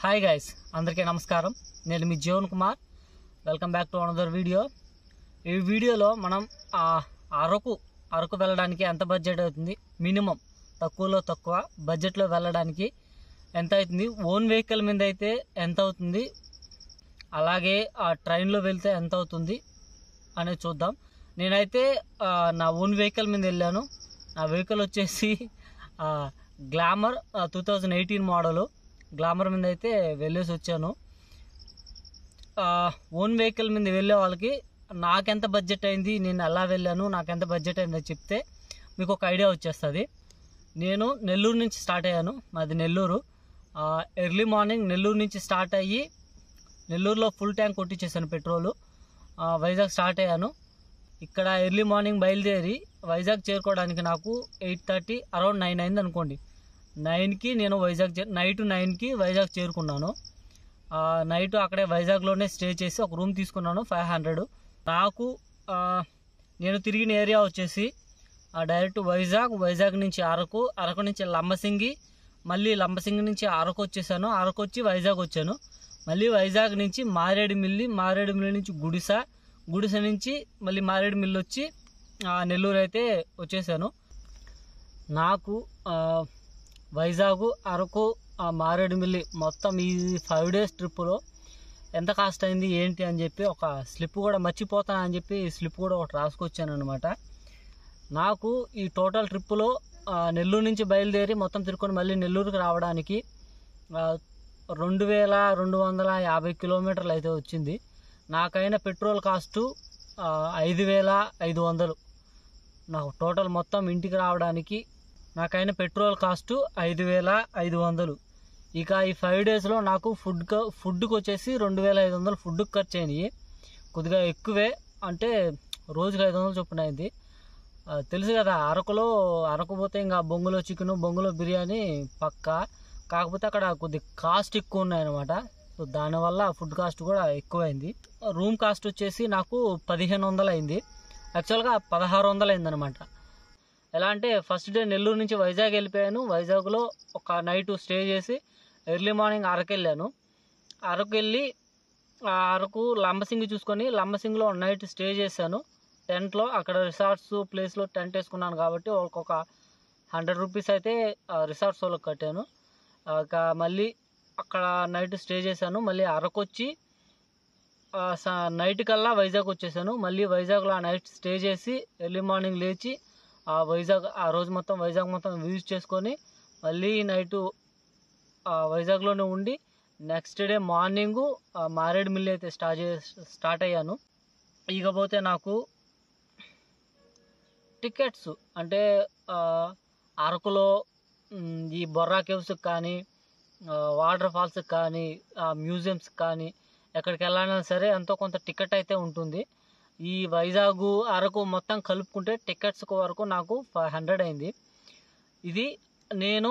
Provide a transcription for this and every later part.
hi guys అందరికీ నమస్కారం నేను మీ Jeevan Kumar welcome back to another video ఈ వీడియోలో మనం ఆ అరకు అరకు వెళ్ళడానికి ఎంత బడ్జెట్ అవుతుంది మినిమం తక్కువలో తక్కువ బడ్జెట్లో వెళ్ళడానికి ఎంత అవుతుంది ఓన్ వెహికల్ మీద అయితే ఎంత అవుతుంది అలాగే ఆ ట్రైన్లో వెళ్తే ఎంత అవుతుంది అనేది చూద్దాం నేనైతే ఆ, నా ఓన్ వెహికల్ మీద వెళ్ళాను నా వెహికల్ వచ్చేసి ఆ, Glamour two thousand eighteen model Glamour మీద అయితే వెళ్ళేసి వచ్చాను ఆ, ఓన్ వెహికల్ మీద వెళ్ళే వాళ్ళకి నాకెంత బడ్జెట్ అయింది నేను ఎలా వెళ్ళాను నాకెంత బడ్జెట్ అయిందో చెప్తే మీకు ఒక ఐడియా వచ్చేస్తుంది నేను నెల్లూరు నుంచి స్టార్ట్ అయ్యాను మాది నెల్లూరు ఆ, ఎర్లీ మార్నింగ్ నెల్లూరు నుంచి స్టార్ట్ అయ్యి నెల్లూరులో ఫుల్ ట్యాంక్ కొట్టించేసాను పెట్రోలు ఆ, వైజాగ్ స్టార్ట్ అయ్యాను ఇక్కడ ఎర్లీ మార్నింగ్ బయలుదేరి వైజాగ్ చేరుకోవడానికి నాకు ఎయిట్ థర్టీ అరౌండ్ నైన్ అయింది అనుకోండి నైన్కి నేను వైజాగ్ చే- నైట్ నైన్కి వైజాగ్ చేరుకున్నాను ఆ, నైట్ అక్కడే వైజాగ్లోనే స్టే చేసి ఒక రూమ్ తీసుకున్నాను ఫైవ్ హండ్రెడ్ నాకు ఆ, నేను తిరిగిన ఏరియా వచ్చేసి ఆ, డైరెక్ట్ వైజాగ్ వైజాగ్ నుంచి అరకు అరకు నుంచి లంబసింగి మళ్ళీ లంబసింగి నుంచి అరకు వచ్చేసాను అరకు వచ్చి వైజాగ్ వచ్చాను మళ్ళీ వైజాగ్ నుంచి మారేడుమిల్లి మారేడుమిల్లి నుంచి గుడిస గుడిసె నుంచి మళ్ళీ మారేడుమిల్లి వచ్చి ఆ, నెల్లూరు అయితే వచ్చేసాను నాకు ఆ, వైజాగ్ అరకు ఆ, మారేడుమిల్లి మొత్తం ఈ ఫైవ్ డేస్ ట్రిప్పులో ఎంత కాస్ట్ అయింది ఏంటి అని చెప్పి ఒక స్లిప్ కూడా మర్చిపోతాను అని చెప్పి స్లిప్ కూడా ఒకటి రాసుకొచ్చాను అనమాట నాకు ఈ టోటల్ ట్రిప్పులో ఆ, నెల్లూరు నుంచి బయలుదేరి మొత్తం తిరుక్కొని మళ్ళీ నెల్లూరుకి రావడానికి ఆ, రెండు వేల రెండు వందల యాభై కిలోమీటర్లు అయితే వచ్చింది నాకైన పెట్రోల్ కాస్టు ఆ, ఐదు వేల ఐదు వందలు నాకు టోటల్ మొత్తం ఇంటికి రావడానికి నాకైన పెట్రోల్ కాస్టు ఐదు వేల ఐదు వందలు ఇక ఈ ఫైవ్ డేస్లో నాకు ఫుడ్ ఫుడ్కి వచ్చేసి రెండు వేల ఐదు వందలు ఫుడ్కి ఖర్చు అయినాయి కొద్దిగా ఎక్కువే అంటే రోజుకి ఐదు వందలు చొప్పున అయింది ఆ, తెలుసు కదా అరకులో అరకు పోతే ఇంకా బొంగులో చికెన్ బొంగులో బిర్యానీ పక్కా కాకపోతే అక్కడ కొద్ది కాస్ట్ ఎక్కువ ఉన్నాయన్నమాట సో దానివల్ల ఫుడ్ కాస్ట్ కూడా ఎక్కువైంది రూమ్ కాస్ట్ వచ్చేసి నాకు పదిహేను వందలు అయింది యాక్చువల్గా పదహారు వందలు అయిందనమాట ఎలా అంటే ఫస్ట్ డే నెల్లూరు నుంచి వైజాగ్ వెళ్ళిపోయాను వైజాగ్లో ఒక నైట్ స్టే చేసి ఎర్లీ మార్నింగ్ అరకు వెళ్ళాను అరకు వెళ్ళి ఆ అరకు లంబసింగి చూసుకొని లంబసింగిలో నైట్ స్టే చేశాను టెంట్లో అక్కడ రిసార్ట్స్ ప్లేస్లో టెంట్ వేసుకున్నాను కాబట్టి వాళ్ళకి ఒక హండ్రెడ్ రూపీస్ అయితే ఆ రిసార్ట్స్ వాళ్ళకి కట్టాను ఆ, ఇక మళ్ళీ అక్కడ నైట్ స్టే చేశాను మళ్ళీ అరకు వచ్చి ఆ, స- నైట్ కల్లా వైజాగ్ వచ్చేసాను మళ్ళీ వైజాగ్లో ఆ నైట్ స్టే చేసి ఎర్లీ మార్నింగ్ లేచి ఆ వైజాగ్ ఆ రోజు మొత్తం వైజాగ్ మొత్తం యూజ్ చేసుకొని మళ్ళీ నైటు ఆ వైజాగ్లోనే ఉండి నెక్స్ట్ డే మార్నింగు మారేడుమిల్లి అయితే స్టార్ట్ చే స్టార్ట్ అయ్యాను ఇకపోతే నాకు టికెట్స్ అంటే ఆ, అరకులో మ్, ఈ బొర్రా కేవ్స్కి కానీ వాటర్ ఫాల్స్కి కానీ మ్యూజియంస్కి కానీ ఎక్కడికి వెళ్ళాలన్నా సరే ఎంతో కొంత టికెట్ అయితే ఉంటుంది ఈ వైజాగ్ అరకు మొత్తం కలుపుకుంటే టికెట్స్ వరకు నాకు ఫైవ్ హండ్రెడ్ అయింది ఇది నేను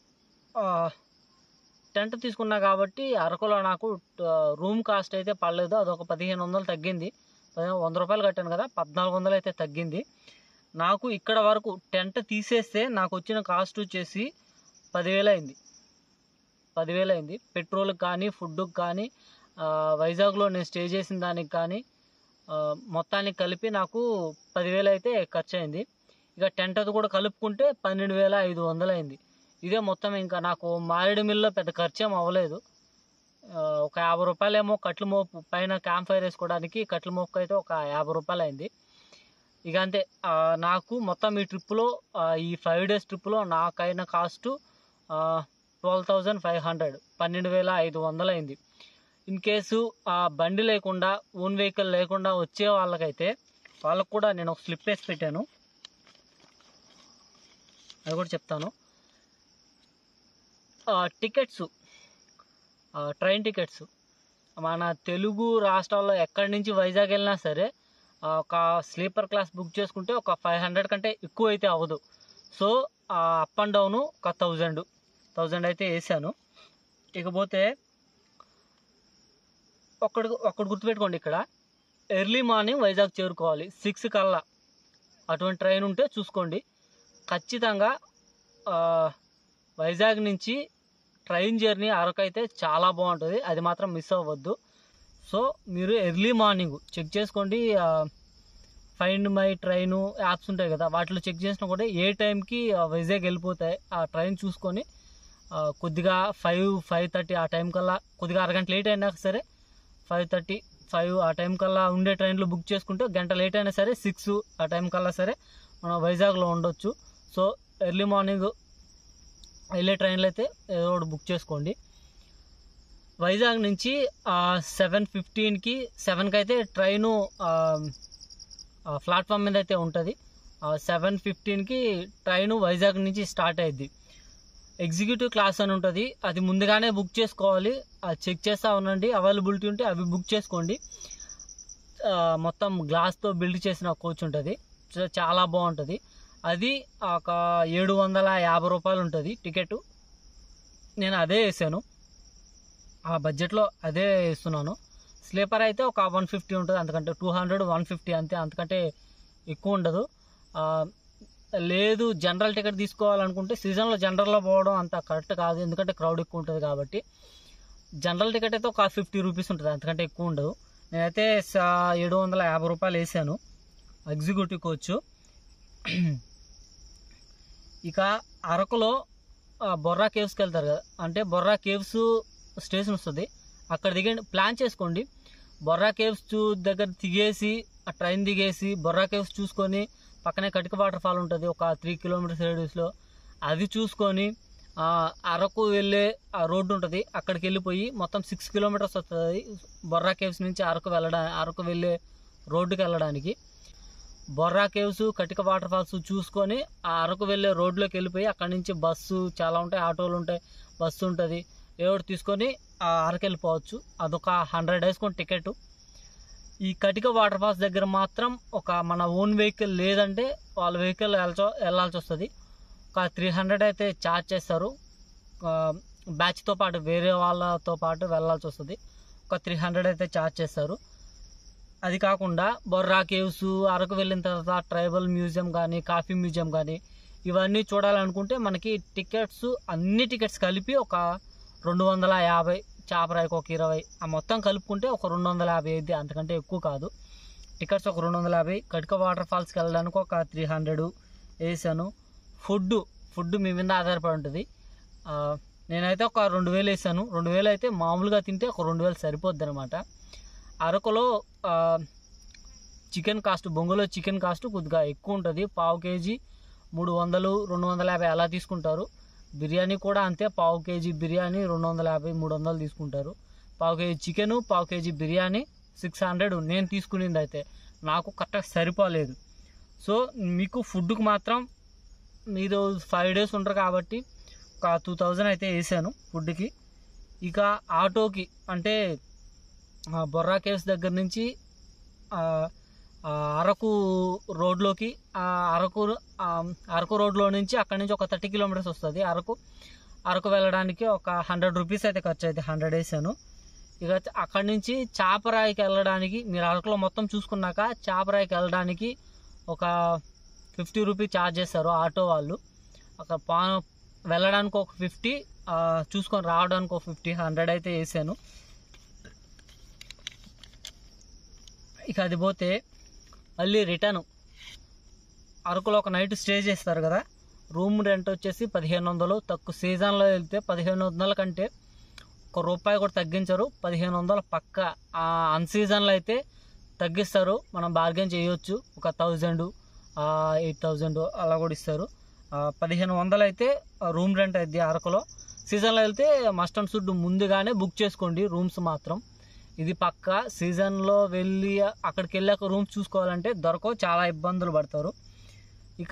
టెంట్ తీసుకున్నా కాబట్టి అరకులో నాకు రూమ్ కాస్ట్ అయితే పడలేదు అదొక పదిహేను వందలు తగ్గింది పదిహేను వంద రూపాయలు కట్టాను కదా పద్నాలుగు వందలు అయితే తగ్గింది నాకు ఇక్కడ వరకు టెంట్ తీసేస్తే నాకు వచ్చిన కాస్ట్ వచ్చేసి పదివేలు అయింది పదివేలు అయింది పెట్రోల్కి కానీ ఫుడ్కి కానీ ఆ, వైజాగ్లో నేను స్టే చేసిన దానికి కానీ ఆ, మొత్తానికి కలిపి నాకు పదివేలు అయితే ఖర్చు అయింది ఇక టెంట్ అది కూడా కలుపుకుంటే పన్నెండు వేల ఐదు వందలు అయింది ఇదే మొత్తం ఇంకా నాకు మారేడు మిల్లో పెద్ద ఖర్చు ఏం అవ్వలేదు ఆ, ఒక యాభై రూపాయలు ఏమో కట్లు మోపు పైన క్యాంప్ ఫైర్ వేసుకోవడానికి కట్లు మోపుకు అయితే ఒక యాభై రూపాయలు అయింది ఇక అంతే ఆ, నాకు మొత్తం ఈ ట్రిప్పులో ఆ, ఈ ఫైవ్ డేస్ ట్రిప్పులో నాకైన cost twelve thousand five hundred పన్నెండు వేల ఐదు వందలు అయింది ఇన్ కేసు ఆ బండి లేకుండా ఓన్ వెహికల్ లేకుండా వచ్చే వాళ్ళకైతే వాళ్ళకు కూడా నేను ఒక స్లిప్ వేసి పెట్టాను అది కూడా చెప్తాను టికెట్స్ ట్రైన్ టికెట్స్ మన తెలుగు రాష్ట్రాల్లో ఎక్కడి నుంచి వైజాగ్ వెళ్ళినా సరే ఆ, ఒక స్లీపర్ క్లాస్ బుక్ చేసుకుంటే ఒక ఫైవ్ హండ్రెడ్ కంటే ఎక్కువ అయితే అవ్వదు సో అప్ అండ్ డౌన్ ఒక థౌజండ్ థౌజండ్ అయితే వేసాను ఇకపోతే ఒక్కడు ఒక్కడు గుర్తుపెట్టుకోండి ఇక్కడ ఎర్లీ మార్నింగ్ వైజాగ్ చేరుకోవాలి సిక్స్ కల్లా అటువంటి ట్రైన్ ఉంటే చూసుకోండి ఖచ్చితంగా ఆ, వైజాగ్ నుంచి ట్రైన్ జర్నీ అరకు అయితే చాలా బాగుంటుంది అది మాత్రం మిస్ అవ్వద్దు సో మీరు ఎర్లీ మార్నింగ్ చెక్ చేసుకోండి ఫైండ్ మై ట్రైన్ యాప్స్ ఉంటాయి కదా వాటిలో చెక్ చేసినా కూడా ఏ టైంకి వైజాగ్ వెళ్ళిపోతాయి ఆ ట్రైన్ చూసుకొని ఆ, కొద్దిగా ఫైవ్ ఫైవ్ థర్టీ ఆ టైం కల్లా కొద్దిగా అరగంట లేట్ అయినా సరే ఫైవ్ థర్టీ ఫైవ్ ఆ టైం కల్లా ఉండే ట్రైన్లు బుక్ చేసుకుంటే గంట లేట్ అయినా సరే సిక్స్ ఆ టైం కల్లా సరే మనం వైజాగ్లో ఉండొచ్చు సో ఎర్లీ మార్నింగ్ వెళ్ళే ట్రైన్లు అయితే ఏదో ఒకటి బుక్ చేసుకోండి వైజాగ్ నుంచి సెవెన్ ఫిఫ్టీన్కి సెవెన్కి అయితే ట్రైను ప్లాట్ఫామ్ మీద అయితే ఉంటుంది సెవెన్ ఫిఫ్టీన్కి ట్రైను వైజాగ్ నుంచి స్టార్ట్ అయ్యిద్ది ఎగ్జిక్యూటివ్ క్లాస్ అని ఉంటుంది అది ముందుగానే బుక్ చేసుకోవాలి అది చెక్ చేస్తూ ఉండండి అవైలబిలిటీ ఉంటే అవి బుక్ చేసుకోండి ఆ, మొత్తం గ్లాస్తో బిల్డ్ చేసిన కోచ్ ఉంటుంది చ- చాలా బాగుంటుంది అది ఒక ఏడు వందల యాభై రూపాయలు ఉంటుంది టికెట్ నేను అదే వేసాను ఆ బడ్జెట్లో అదే ఇస్తున్నాను స్లీపర్ అయితే ఒక వన్ ఫిఫ్టీ ఉంటుంది అంతకంటే టూ హండ్రెడ్ వన్ ఫిఫ్టీ అంతే అంతకంటే ఎక్కువ ఉండదు ఆ, లేదు జనరల్ టికెట్ తీసుకోవాలనుకుంటే సీజన్లో జనరల్లో పోవడం అంత కరెక్ట్ కాదు ఎందుకంటే క్రౌడ్ ఎక్కువ ఉంటుంది కాబట్టి జనరల్ టికెట్ అయితే ఒక ఫిఫ్టీ రూపీస్ ఉంటుంది అంతకంటే ఎక్కువ ఉండదు నేనైతే స- ఏడు వందల యాభై రూపాయలు వేసాను ఎగ్జిక్యూటివ్ కోచ్ ఇక అరకులో ఆ, బొర్రా కేవ్స్కి వెళ్తారు కదా అంటే బొర్రా కేవ్స్ స్టేషన్ వస్తుంది అక్కడ దిగండి ప్లాన్ చేసుకోండి బొర్రా కేవ్స్ చూ దగ్గర దిగేసి ఆ ట్రైన్ దిగేసి బొర్రా కేవ్స్ చూసుకొని పక్కనే కటిక వాటర్ ఫాల్ ఉంటుంది ఒక త్రీ కిలోమీటర్స్ రేడియస్లో అది చూసుకొని ఆ, అరకు వెళ్ళే ఆ రోడ్డు ఉంటుంది అక్కడికి వెళ్ళిపోయి మొత్తం సిక్స్ కిలోమీటర్స్ వస్తుంది బొర్రా కేవ్స్ నుంచి అరకు వెళ్ళడా అరకు వెళ్ళే రోడ్డుకి వెళ్ళడానికి Borra caves Katika water falls చూసుకొని ఆ అరకు వెళ్ళే రోడ్లోకి వెళ్ళిపోయి అక్కడి నుంచి బస్సు చాలా ఉంటాయి ఆటోలు ఉంటాయి బస్సు ఉంటుంది ఏడు తీసుకొని ఆ అరకు వెళ్ళిపోవచ్చు అదొక హండ్రెడ్ వేసుకొని టికెట్ ఈ కటిక వాటర్ ఫాల్స్ దగ్గర మాత్రం ఒక మన ఓన్ వెహికల్ లేదంటే వాళ్ళ వెహికల్ వెళ్ళచో వెళ్ళాల్సి వస్తుంది ఒక త్రీ హండ్రెడ్ అయితే ఛార్జ్ చేస్తారు బ్యాచ్తో పాటు వేరే వాళ్ళతో పాటు వెళ్ళాల్సి వస్తుంది ఒక త్రీ హండ్రెడ్ అయితే ఛార్జ్ చేస్తారు అది కాకుండా బొర్రా కేవ్స్ అరకు వెళ్ళిన తర్వాత ట్రైబల్ మ్యూజియం కానీ కాఫీ మ్యూజియం కానీ ఇవన్నీ చూడాలనుకుంటే మనకి టికెట్స్ అన్ని టికెట్స్ కలిపి ఒక రెండు వందల యాభై చాపరాయికి ఒక ఇరవై ఆ మొత్తం కలుపుకుంటే ఒక రెండు వందల యాభై అయింది అంతకంటే ఎక్కువ కాదు టికెట్స్ ఒక రెండు వందల యాభై కటిక వాటర్ ఫాల్స్కి వెళ్ళడానికి ఒక త్రీ హండ్రెడ్ వేసాను ఫుడ్ ఫుడ్ మీ మీద ఆధారపడి ఉంటుంది ఆ, నేనైతే ఒక రెండు వేలు వేసాను రెండు వేలు అయితే మామూలుగా తింటే ఒక రెండు వేలు సరిపోద్ది అనమాట అరకులో ఆ, చికెన్ కాస్ట్ బొంగులో చికెన్ కాస్ట్ కొద్దిగా ఎక్కువ ఉంటుంది పావు కేజీ మూడు వందలు రెండు వందల యాభై అలా తీసుకుంటారు బిర్యానీ కూడా అంతే పావు కేజీ బిర్యానీ రెండు వందల యాభై మూడు వందలు తీసుకుంటారు పావు కేజీ చికెన్ పావు కేజీ బిర్యానీ సిక్స్ హండ్రెడ్ నేను తీసుకునింది అయితే నాకు కరెక్ట్గా సరిపోలేదు సో మీకు ఫుడ్కి మాత్రం మీరు ఫైవ్ డేస్ ఉంటారు కాబట్టి ఒక టూ థౌజండ్ అయితే వేసాను ఫుడ్కి ఇక ఆటోకి అంటే ఆ, బొర్రా కేవ్స్ దగ్గర నుంచి ఆ, ఆ, అరకు రోడ్లోకి ఆ, అరకు ఆ, అరకు రోడ్లో నుంచి అక్కడి నుంచి ఒక థర్టీ కిలోమీటర్స్ వస్తుంది అరకు అరకు వెళ్ళడానికి ఒక హండ్రెడ్ రూపీస్ అయితే ఖర్చు అయితే హండ్రెడ్ వేసాను ఇక అక్కడి నుంచి చాపరాయికి వెళ్ళడానికి మీరు అరకులో మొత్తం చూసుకున్నాక చాపరాయికి వెళ్ళడానికి ఒక ఫిఫ్టీ రూపీస్ ఛార్జ్ చేస్తారు ఆటో వాళ్ళు అక్కడ పా వెళ్ళడానికి ఒక ఫిఫ్టీ చూసుకొని రావడానికి ఒక ఫిఫ్టీ హండ్రెడ్ అయితే వేసాను ఇక అది పోతే మళ్ళీ రిటర్న్ అరకులో ఒక నైట్ స్టే చేస్తారు కదా రూమ్ రెంట్ వచ్చేసి పదిహేను వందలు తక్కువ సీజన్లో వెళ్తే పదిహేను వందల కంటే ఒక రూపాయి కూడా తగ్గించరు పదిహేను వందల పక్క అన్ సీజన్లో అయితే తగ్గిస్తారు మనం బార్గెన్ చేయొచ్చు ఒక థౌజండ్ ఎయిట్ థౌజండ్ అలా కూడా ఇస్తారు ఆ, పదిహేను వందలు అయితే రూమ్ రెంట్ అయింది అరకులో సీజన్లో వెళ్తే మస్ట్ అండ్ షుడ్ ముందుగానే బుక్ చేసుకోండి రూమ్స్ మాత్రం ఇది పక్క సీజన్లో వెళ్ళి అక్కడికి వెళ్ళాక రూమ్స్ చూసుకోవాలంటే దొరకవు చాలా ఇబ్బందులు పడతారు ఇక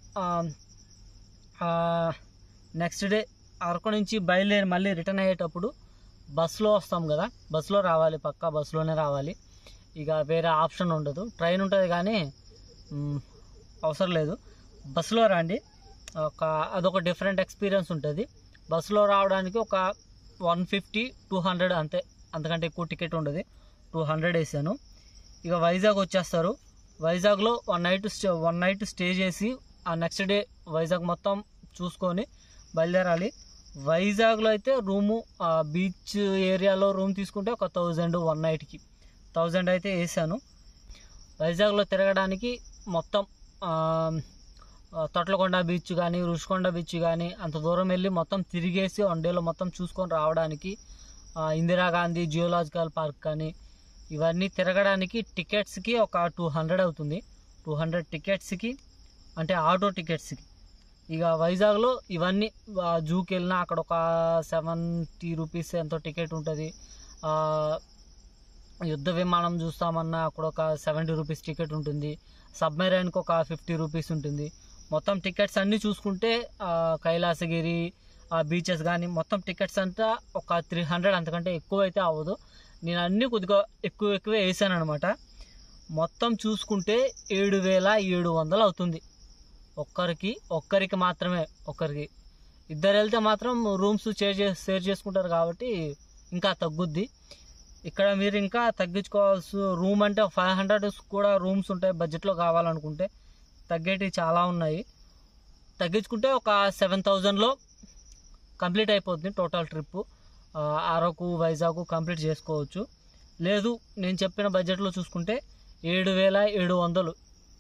నెక్స్ట్ డే అరకు నుంచి బయలుదేరి మళ్ళీ రిటర్న్ అయ్యేటప్పుడు బస్సులో వస్తాం కదా బస్సులో రావాలి పక్క బస్సులోనే రావాలి ఇక వేరే ఆప్షన్ ఉండదు ట్రైన్ ఉంటుంది కానీ మ్, అవసరం లేదు బస్సులో రండి ఒక అదొక డిఫరెంట్ ఎక్స్పీరియన్స్ ఉంటుంది బస్సులో రావడానికి ఒక వన్ ఫిఫ్టీ టూ హండ్రెడ్ అంతే అంతకంటే ఎక్కువ టికెట్ ఉండదు టూ హండ్రెడ్ వేసాను ఇక వైజాగ్ వచ్చేస్తారు వైజాగ్లో one night stay one night stay చేసి ఆ నెక్స్ట్ డే వైజాగ్ మొత్తం చూసుకొని బయలుదేరాలి వైజాగ్లో అయితే రూము బీచ్ ఏరియాలో రూమ్ తీసుకుంటే ఒక థౌజండ్ వన్ నైట్కి థౌజండ్ అయితే వేసాను వైజాగ్లో తిరగడానికి మొత్తం ఆ, ఆ, తొట్లకొండ బీచ్ కానీ రుషికొండ బీచ్ కానీ అంత దూరం వెళ్ళి మొత్తం తిరిగేసి వన్ డేలో మొత్తం చూసుకొని రావడానికి ఆ, ఇందిరాగాంధీ జియోలాజికల్ పార్క్ కానీ ఇవన్నీ తిరగడానికి టికెట్స్కి ఒక టూ హండ్రెడ్ అవుతుంది టూ హండ్రెడ్ టికెట్స్కి అంటే ఆటో టికెట్స్కి ఇక వైజాగ్లో ఇవన్నీ ఆ, జూకి వెళ్ళినా అక్కడ ఒక సెవెంటీ రూపీస్ ఎంతో టికెట్ ఉంటుంది ఆ, యుద్ధ విమానం చూస్తామన్నా అక్కడ ఒక సెవెంటీ రూపీస్ టికెట్ ఉంటుంది సబ్మెరైన్కి ఒక ఫిఫ్టీ రూపీస్ ఉంటుంది మొత్తం టికెట్స్ అన్నీ చూసుకుంటే ఆ, కైలాసగిరి ఆ బీచెస్ కానీ మొత్తం టికెట్స్ అంతా ఒక త్రీ హండ్రెడ్ అంతకంటే ఎక్కువ అయితే అవ్వదు నేను అన్నీ కొద్దిగా ఎక్కువ ఎక్కువ వేసాను అనమాట మొత్తం చూసుకుంటే ఏడు వేల ఏడు వందలు అవుతుంది ఒక్కరికి ఒక్కరికి మాత్రమే ఒక్కరికి ఇద్దరు వెళ్తే మాత్రం రూమ్స్ షేర్ చే షేర్ చేసుకుంటారు కాబట్టి ఇంకా తగ్గుద్ది ఇక్కడ మీరు ఇంకా తగ్గించుకోవాల్సి రూమ్ అంటే ఫైవ్ హండ్రెడ్ కూడా రూమ్స్ ఉంటాయి బడ్జెట్లో కావాలనుకుంటే తగ్గేటివి చాలా ఉన్నాయి తగ్గించుకుంటే ఒక సెవెన్ థౌజండ్లో కంప్లీట్ అయిపోతుంది total trip Araku Vizag complete చేసుకోవచ్చు లేదు నేను చెప్పిన బడ్జెట్లో చూసుకుంటే ఏడు వేల ఏడు వందలు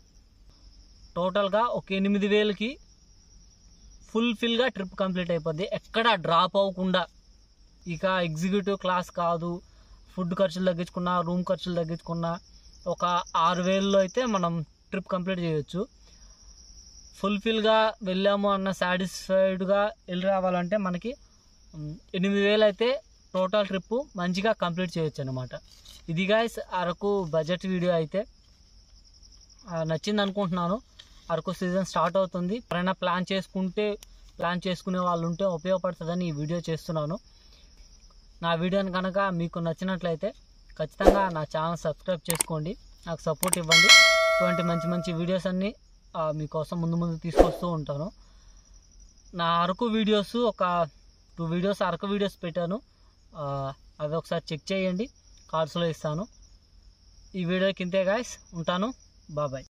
టోటల్గా ఒక ఎనిమిది వేలకి ఫుల్ఫిల్గా ట్రిప్ కంప్లీట్ అయిపోద్ది ఎక్కడ డ్రాప్ అవ్వకుండా ఇక ఎగ్జిక్యూటివ్ క్లాస్ కాదు ఫుడ్ ఖర్చులు తగ్గించుకున్నా రూమ్ ఖర్చులు తగ్గించుకున్నా ఒక ఆరు వేలలో అయితే మనం ట్రిప్ కంప్లీట్ చేయొచ్చు ఫుల్ఫిల్గా వెళ్ళాము అన్న సాటిస్ఫైడ్గా వెళ్ళి రావాలంటే మనకి ఉమ్, ఎనిమిది వేలు అయితే టోటల్ ట్రిప్ మంచిగా కంప్లీట్ చేయొచ్చు అనమాట ఇది గాయస్ అరకు బడ్జెట్ వీడియో అయితే ఆ, నచ్చింది అనుకుంటున్నాను అరకు సీజన్ స్టార్ట్ అవుతుంది ఎవరైనా ప్లాన్ చేసుకుంటే ప్లాన్ చేసుకునే వాళ్ళు ఉంటే ఉపయోగపడుతుందని ఈ వీడియో చేస్తున్నాను నా వీడియోని కనుక మీకు నచ్చినట్లయితే ఖచ్చితంగా నా ఛానల్ సబ్స్క్రైబ్ చేసుకోండి నాకు సపోర్ట్ ఇవ్వండి ఇటువంటి మంచి మంచి వీడియోస్ అన్నీ ఆ, మీకోసం ముందు ముందు తీసుకొస్తూ ఉంటాను నా అరకు వీడియోస్ ఒక టూ వీడియోస్ అరకు వీడియోస్ పెట్టాను ఆ, అవి ఒకసారి చెక్ చేయండి కార్డ్స్లో ఇస్తాను ఈ వీడియోకి ఇంతే గాయస్ ఉంటాను బాబాయ్